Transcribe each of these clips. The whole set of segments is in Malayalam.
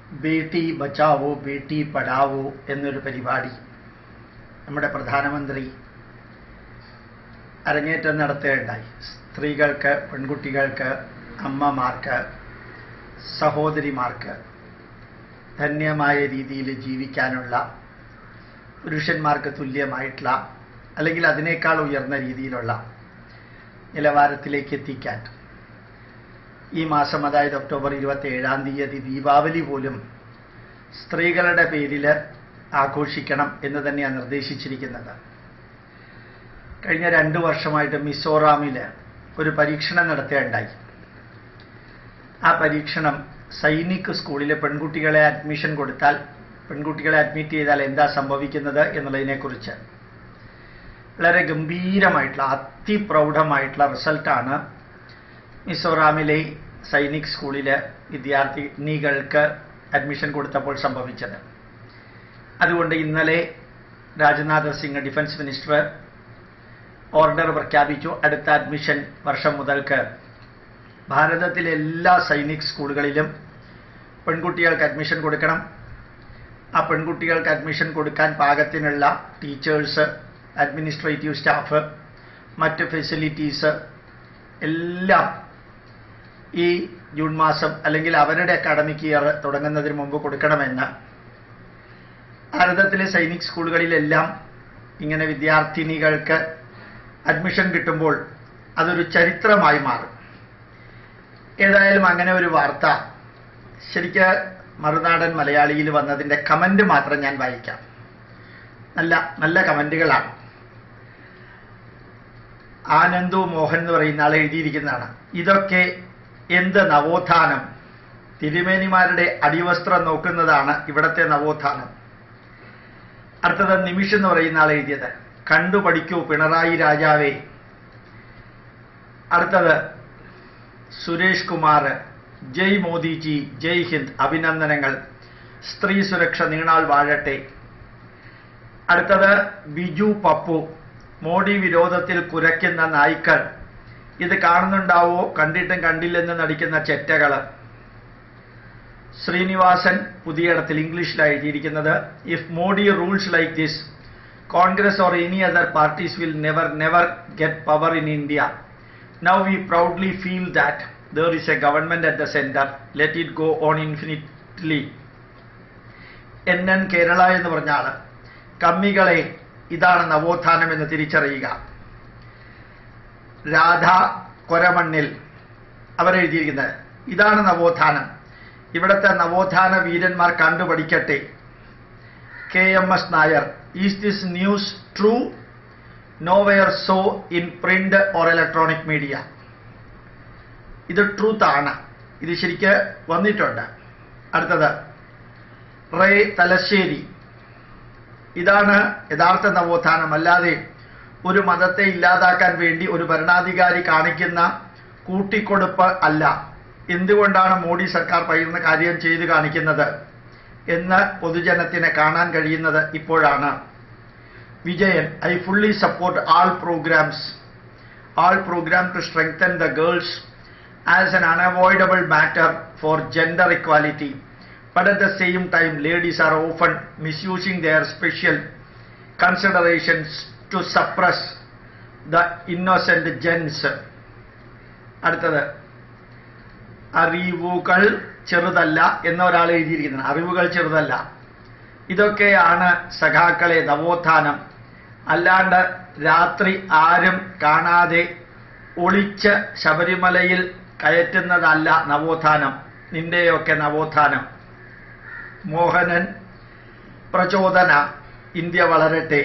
ബേട്ടി ബച്ചാവോ ബേട്ടി പഠാവോ എന്നൊരു പരിപാടി നമ്മുടെ പ്രധാനമന്ത്രി അരങ്ങേറ്റം നടത്തുകയുണ്ടായി സ്ത്രീകൾക്ക് പെൺകുട്ടികൾക്ക് അമ്മമാർക്ക് സഹോദരിമാർക്ക് ധന്യമായ രീതിയിൽ ജീവിക്കാനുള്ള പുരുഷന്മാർക്ക് തുല്യമായിട്ടുള്ള അല്ലെങ്കിൽ അതിനേക്കാൾ ഉയർന്ന രീതിയിലുള്ള നിലവാരത്തിലേക്ക് എത്തിക്കാൻ ഈ മാസം അതായത് ഒക്ടോബർ ഇരുപത്തി ഏഴാം തീയതി ദീപാവലി പോലും സ്ത്രീകളുടെ പേരിൽ ആഘോഷിക്കണം എന്ന് തന്നെയാണ് നിർദ്ദേശിച്ചിരിക്കുന്നത് കഴിഞ്ഞ രണ്ട് വർഷമായിട്ട് മിസോറാമിൽ ഒരു പരീക്ഷണം നടത്തുകയുണ്ടായി ആ പരീക്ഷണം സൈനിക് സ്കൂളിലെ പെൺകുട്ടികളെ അഡ്മിഷൻ കൊടുത്താൽ പെൺകുട്ടികളെ അഡ്മിറ്റ് ചെയ്താൽ എന്താ സംഭവിക്കുന്നത് എന്നുള്ളതിനെക്കുറിച്ച് വളരെ ഗംഭീരമായിട്ടുള്ള അതിപ്രൗഢമായിട്ടുള്ള റിസൾട്ടാണ് മിസോറാമിലെ സൈനിക് സ്കൂളിലെ വിദ്യാർത്ഥിനികൾക്ക് അഡ്മിഷൻ കൊടുത്തപ്പോൾ സംഭവിച്ചത് അതുകൊണ്ട് ഇന്നലെ Rajnath Singh defence minister order പ്രഖ്യാപിച്ചു അടുത്ത അഡ്മിഷൻ വർഷം മുതൽക്ക് ഭാരതത്തിലെ എല്ലാ സൈനിക് സ്കൂളുകളിലും പെൺകുട്ടികൾക്ക് അഡ്മിഷൻ കൊടുക്കണം ആ പെൺകുട്ടികൾക്ക് അഡ്മിഷൻ കൊടുക്കാൻ പാകത്തിനുള്ള ടീച്ചേഴ്സ് അഡ്മിനിസ്ട്രേറ്റീവ് സ്റ്റാഫ് മറ്റ് ഫെസിലിറ്റീസ് എല്ലാം ഈ ജൂൺ മാസം അല്ലെങ്കിൽ അവരുടെ അക്കാഡമിക് ഇയർ തുടങ്ങുന്നതിന് മുമ്പ് കൊടുക്കണമെന്ന് ഭാരതത്തിലെ സൈനിക് സ്കൂളുകളിലെല്ലാം ഇങ്ങനെ വിദ്യാർത്ഥിനികൾക്ക് അഡ്മിഷൻ കിട്ടുമ്പോൾ അതൊരു ചരിത്രമായി മാറും ഏതായാലും അങ്ങനെ ഒരു വാർത്ത ശരിക്ക് മറുനാടൻ മലയാളിയിൽ വന്നതിൻ്റെ കമൻ്റ് മാത്രം ഞാൻ വായിക്കാം നല്ല നല്ല കമൻറ്റുകളാണ് ആനന്ദു മോഹൻ എന്ന് പറയുന്ന ആൾ എഴുതിയിരിക്കുന്നതാണ് ഇതൊക്കെ എന്ത് നവോത്ഥാനം തിരുമേനിമാരുടെ അടിവസ്ത്രം നോക്കുന്നതാണ് ഇവിടത്തെ നവോത്ഥാനം അടുത്തത് നിമിഷ് എന്ന് പറയുന്ന ആൾ എഴുതിയത് കണ്ടു പഠിക്കൂ പിണറായി രാജാവേ അടുത്തത് സുരേഷ് കുമാർ ജയ് മോദിജി ജയ് ഹിന്ദ് അഭിനന്ദനങ്ങൾ സ്ത്രീ സുരക്ഷ നീണാൾ വാഴട്ടെ അടുത്തത് ബിജു പപ്പു മോഡി വിരോധത്തിൽ കുരയ്ക്കുന്ന നായ്ക്കൾ ഇത് കാണുന്നുണ്ടാവോ കണ്ടിട്ടും കണ്ടില്ലെന്ന് നടിക്കുന്ന ചെറ്റകൾ ശ്രീനിവാസൻ പുതിയിടത്തിൽ ഇംഗ്ലീഷിലാണ് എഴുതിയിരിക്കുന്നത് if Modi rules like this Congress or any other parties will never never get power in India now we proudly feel that there is a government at the centre let it go on infinitely എൻ എൻ കേരള എന്ന് പറഞ്ഞാൽ കമ്മികളെ ഇതാണ് നവോത്ഥാനം എന്ന് തിരിച്ചറിയുക രാധ കൊരമണ്ണിൽ അവരെഴുതിയിരിക്കുന്നത് ഇതാണ് നവോത്ഥാനം ഇവിടുത്തെ നവോത്ഥാന വീരന്മാർ കണ്ടുപഠിക്കട്ടെ K M S Nair is this news true nowhere so in print or electronic media ഇത് ട്രൂത്ത് ആണ് ഇത് ശരിക്ക് വന്നിട്ടുണ്ട് അടുത്തത് റേ തലശ്ശേരി ഇതാണ് യഥാർത്ഥ നവോത്ഥാനം അല്ലാതെ ഒരു മതത്തെ ഇല്ലാതാക്കാൻ വേണ്ടി ഒരു ഭരണാധികാരി കാണിക്കുന്ന കൂട്ടിക്കൊടുപ്പ് അല്ല എന്തുകൊണ്ടാണ് മോഡി സർക്കാർ പറയുന്ന കാര്യം ചെയ്തു കാണിക്കുന്നത് എന്ന് പൊതുജനത്തിന് കാണാൻ കഴിയുന്നത് ഇപ്പോഴാണ് Vijayan I fully support all programmes all programme to strengthen the girls as an unavoidable matter for gender equality but at the same time ladies are often misusing their special considerations to suppress the innocent gens അടുത്തത് അറിവുകൾ ചെറുതല്ല എന്ന ഒരാൾ എഴുതിയിരിക്കുന്നത് അറിവുകൾ ചെറുതല്ല ഇതൊക്കെയാണ് സഖാക്കളെ നവോത്ഥാനം അല്ലാണ്ട് രാത്രി ആരും കാണാതെ ഒളിച്ച് ശബരിമലയിൽ കയറ്റുന്നതല്ല നവോത്ഥാനം നിന്റെയൊക്കെ നവോത്ഥാനം മോഹനൻ പ്രചോദന ഇന്ത്യ വളരട്ടെ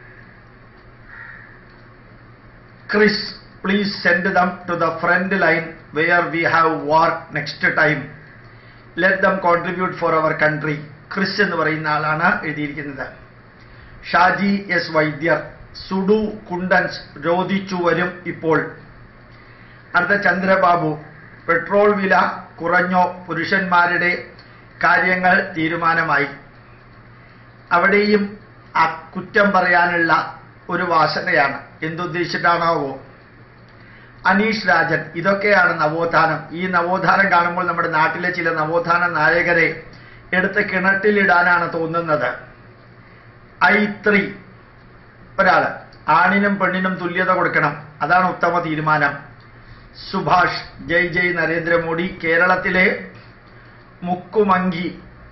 Chris please send them to the front line where we have war next time let them contribute for our country Chris എന്ന് പറയുന്ന ആളാണ് എഴുതിയിരിക്കുന്നത് ഷാജി എസ് വൈദ്യർ സുഡു കുണ്ടൻസ് രോധിച്ചു വരും ഇപ്പോൾ അടുത്ത ചന്ദ്രബാബു പെട്രോൾ വില കുറഞ്ഞോ പുരുഷന്മാരുടെ കാര്യങ്ങൾ തീരുമാനമായി അവിടെയും ആ കുറ്റം പറയാനുള്ള ഒരു വാസനയാണ് എന്തുദ്ദേശിച്ചിട്ടാണാവോ അനീഷ് രാജൻ ഇതൊക്കെയാണ് നവോത്ഥാനം ഈ നവോത്ഥാനം കാണുമ്പോൾ നമ്മുടെ നാട്ടിലെ ചില നവോത്ഥാന നായകരെ എടുത്ത് കിണറ്റിലിടാനാണ് തോന്നുന്നത് ഐ ത്രീ ഒരാള് ആണിനും പെണ്ണിനും തുല്യത കൊടുക്കണം അതാണ് ഉത്തമ തീരുമാനം സുഭാഷ് ജയ് ജയ് നരേന്ദ്രമോദി കേരളത്തിലെ മുക്കുമങ്കി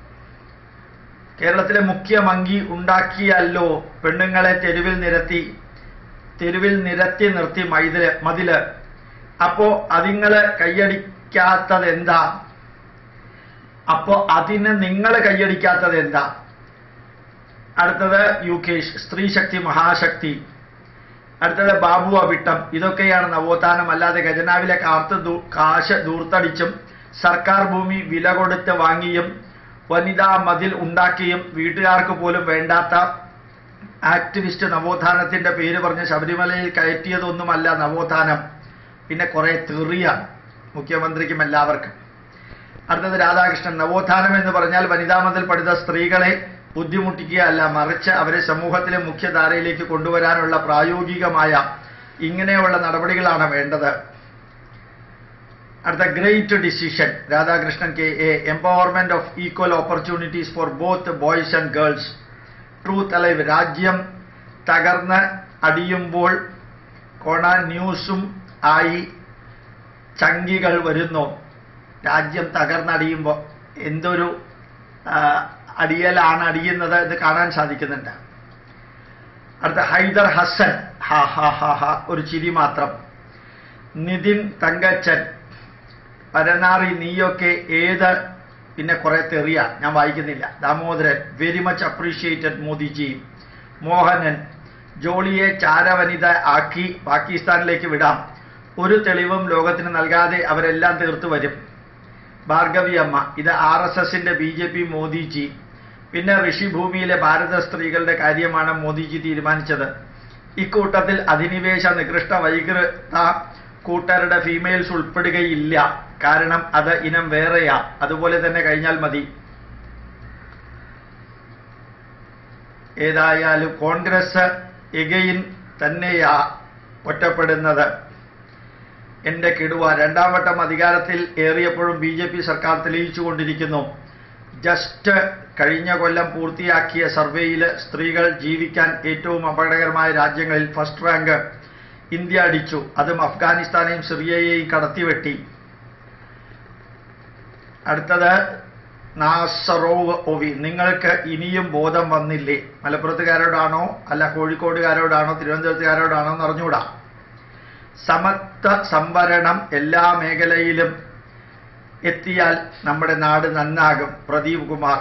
കേരളത്തിലെ മുഖ്യമങ്കി ഉണ്ടാക്കിയല്ലോ പെണ്ണുങ്ങളെ തെരുവിൽ നിരത്തി തെരുവിൽ നിരത്തി നിർത്തി മൈതില് മതില് അപ്പോ അതിങ്ങള് കൈയടിക്കാത്തത് എന്താ അപ്പോ അതിന് നിങ്ങൾ കൈയടിക്കാത്തത് എന്താ അടുത്തത് യുകേഷ് സ്ത്രീശക്തി മഹാശക്തി അടുത്തത് ബാബു അവിട്ടം ഇതൊക്കെയാണ് നവോത്ഥാനം അല്ലാതെ ഖജനാവിലെ കാർത്ത് ദൂ- കാശ് ദൂർത്തടിച്ചും സർക്കാർ ഭൂമി വില കൊടുത്ത് വാങ്ങിയും വനിതാ മതിൽ ഉണ്ടാക്കിയും വീട്ടുകാർക്ക് പോലും വേണ്ടാത്ത ആക്ടിവിസ്റ്റ് നവോത്ഥാനത്തിന്റെ പേര് പറഞ്ഞ് ശബരിമലയിൽ കയറ്റിയതൊന്നുമല്ല നവോത്ഥാനം പിന്നെ കുറെ തെറിയാണ് മുഖ്യമന്ത്രിക്കും എല്ലാവർക്കും അടുത്തത് രാധാകൃഷ്ണൻ നവോത്ഥാനം എന്ന് പറഞ്ഞാൽ വനിതാ മതിൽ പഠിത സ്ത്രീകളെ ബുദ്ധിമുട്ടിക്കുകയല്ല മറിച്ച് അവരെ സമൂഹത്തിലെ മുഖ്യധാരയിലേക്ക് കൊണ്ടുവരാനുള്ള പ്രായോഗികമായ ഇങ്ങനെയുള്ള നടപടികളാണ് വേണ്ടത് അടുത്ത great decision Radhakrishnan K A empowerment of equal opportunities for both boys and girls truth alive രാജ്യം തകർന്ന് അടിയുമ്പോൾ കൊണ ന്യൂസും ആയി ചങ്കികൾ വരുന്നു രാജ്യം തകർന്നടിയുമ്പോൾ എന്തൊരു ആ, അടിയലാണ് അടിയുന്നത് എന്ന് കാണാൻ സാധിക്കുന്നുണ്ട് അടുത്ത ഹൈദർ ഹസൻ ഹാ ഹാ ഹാ ഹാ ഒരു ചിരി മാത്രം നിതിൻ തങ്കച്ചൻ പരനാറി നീയൊക്കെ ഏത് പിന്നെ കുറെ തെറിയ ഞാൻ വായിക്കുന്നില്ല Damodaran very much appreciated Modiji Mohanan ജോളിയെ ചാരവനിത ആക്കി പാകിസ്ഥാനിലേക്ക് വിടാം ഒരു തെളിവും ലോകത്തിന് നൽകാതെ അവരെല്ലാം തീർത്തു വരും ഭാർഗവി അമ്മ ഇത് ആർ എസ് എസിന്റെ ബി ജെ പി മോദിജി പിന്നെ ഋഷിഭൂമിയിലെ ഭാരത സ്ത്രീകളുടെ കാര്യമാണ് മോദിജി തീരുമാനിച്ചത് ഇക്കൂട്ടത്തിൽ അധിനിവേശ നികൃഷ്ട വൈകൃത കൂട്ടരുടെ ഫീമെയിൽസ് ഉൾപ്പെടുകയില്ല കാരണം അത് ഇനം വേറെയാ അതുപോലെ തന്നെ കഴിഞ്ഞാൽ മതി ഏതായാലും കോൺഗ്രസ് എഗെയിൻ തന്നെയാ ഒറ്റപ്പെടുന്നത് എന്റെ കിടുവ രണ്ടാം വട്ടം അധികാരത്തിൽ ഏറിയപ്പോഴും ബി ജെ പി സർക്കാർ തെളിയിച്ചുകൊണ്ടിരിക്കുന്നു ജസ്റ്റ് കഴിഞ്ഞ കൊല്ലം പൂർത്തിയാക്കിയ സർവേയിൽ സ്ത്രീകൾ ജീവിക്കാൻ ഏറ്റവും അപകടകരമായ രാജ്യങ്ങളിൽ ഫസ്റ്റ് റാങ്ക് ഇന്ത്യ അടിച്ചു അതും അഫ്ഗാനിസ്ഥാനെയും സിറിയയെയും കടത്തിവെട്ടി അടുത്തത് നാസറോവ് ഒവി നിങ്ങൾക്ക് ഇനിയും ബോധം വന്നില്ലേ മലപ്പുറത്തുകാരോടാണോ അല്ല കോഴിക്കോടുകാരോടാണോ തിരുവനന്തപുരത്തുകാരോടാണോ എന്ന് അറിഞ്ഞുകൂടാ സമത്വ സംവരണം എല്ലാ മേഖലയിലും എത്തിയാൽ നമ്മുടെ നാട് നന്നാകും പ്രദീപ് കുമാർ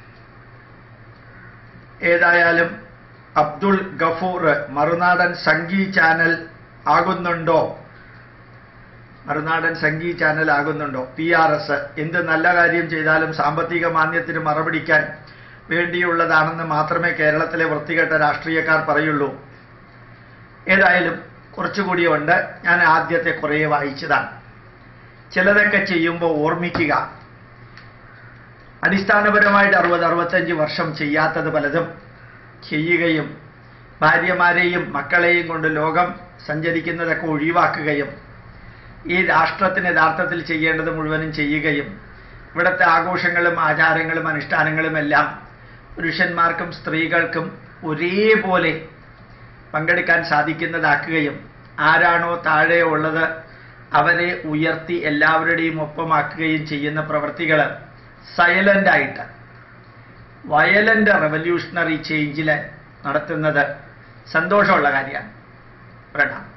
ഏതായാലും അബ്ദുൾ ഗഫൂർ മറുനാടൻ സംഗീ ചാനൽ ആകുന്നുണ്ടോ മറുനാടൻ സംഗീ ചാനൽ ആകുന്നുണ്ടോ പി ആർ എസ് എന്ത് നല്ല കാര്യം ചെയ്താലും സാമ്പത്തിക മാന്യത്തിന് മറപിടിക്കാൻ വേണ്ടിയുള്ളതാണെന്ന് മാത്രമേ കേരളത്തിലെ വൃത്തികെട്ട രാഷ്ട്രീയക്കാർ പറയുള്ളൂ ഏതായാലും കുറച്ചുകൂടി ഉണ്ട് ഞാൻ ആദ്യത്തെ കുറേ വായിച്ചതാണ് ചിലതൊക്കെ ചെയ്യുമ്പോൾ ഓർമ്മിക്കുക അടിസ്ഥാനപരമായിട്ട് അറുപത് അറുപത്തഞ്ച് വർഷം ചെയ്യാത്തത് പലതും ചെയ്യുകയും ഭാര്യമാരെയും മക്കളെയും കൊണ്ട് ലോകം സഞ്ചരിക്കുന്നതൊക്കെ ഒഴിവാക്കുകയും ഈ രാഷ്ട്രത്തിന് യഥാർത്ഥത്തിൽ ചെയ്യേണ്ടത് മുഴുവനും ചെയ്യുകയും ഇവിടുത്തെ ആഘോഷങ്ങളും ആചാരങ്ങളും അനുഷ്ഠാനങ്ങളും എല്ലാം പുരുഷന്മാർക്കും സ്ത്രീകൾക്കും ഒരേപോലെ പങ്കെടുക്കാൻ സാധിക്കുന്നതാക്കുകയും ആരാണോ താഴെ ഉള്ളത് അവരെ ഉയർത്തി എല്ലാവരുടെയും ഒപ്പമാക്കുകയും ചെയ്യുന്ന പ്രവൃത്തികൾ സൈലൻ്റായിട്ട് വയലൻ്റ് റെവല്യൂഷണറി ചേഞ്ചിൽ നടത്തുന്നത് സന്തോഷമുള്ള കാര്യമാണ് പ്രണാം